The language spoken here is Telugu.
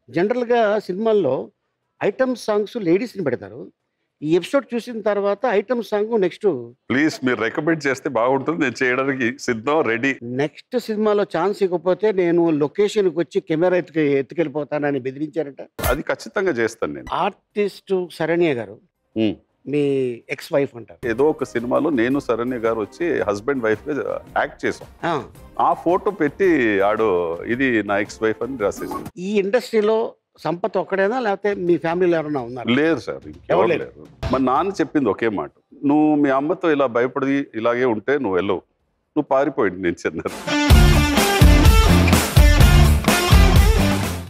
జనరల్గా సినిమాల్లో ఐటమ్ సాంగ్స్ లేడీస్ని పెడతారు ఈ ఎపిసోడ్ చూసిన తర్వాత ఐటమ్ సాంగ్ నెక్స్ట్ ప్లీజ్ మీరు రికమెండ్ చేస్తే బాగుంటుంది నేను చేయడానికి సిద్ధం రెడీ నెక్స్ట్ సినిమాలో ఛాన్స్ ఇవ్వకపోతే నేను లొకేషన్కి వచ్చి కెమెరా ఎత్తుకు ఎత్తుకెళ్ళిపోతానని బెదిరించారట అది ఖచ్చితంగా చేస్తాను నేను ఆర్టిస్ట్ శరణ్య గారు ఉమ్. మీ ఎక్స్ వైఫ్ అంటారు ఏదో ఒక సినిమాలో నేను శరణ్య గారు వచ్చి హస్బెండ్ వైఫ్ గా యాక్ట్ చేసాం ఆ, ఆ ఫోటో పెట్టి ఆడు ఇది నా ఎక్స్ వైఫ్ అని రాసేసి ఈ ఇండస్ట్రీలో సంపత్ ఒక్కడేనా లేకపోతే మీ ఫ్యామిలీలో ఎవరైనా ఉన్నారు లేదు సార్ ఎవరు ఇంకెవరు లేరు? లేరు మా నాన్న చెప్పింది ఒకే మాట నువ్వు మీ అమ్మతో ఇలా భయపడి ఇలాగే ఉంటే నువ్వు వెళ్ళవు నువ్వు పారిపోయింది నేను చిన్నారు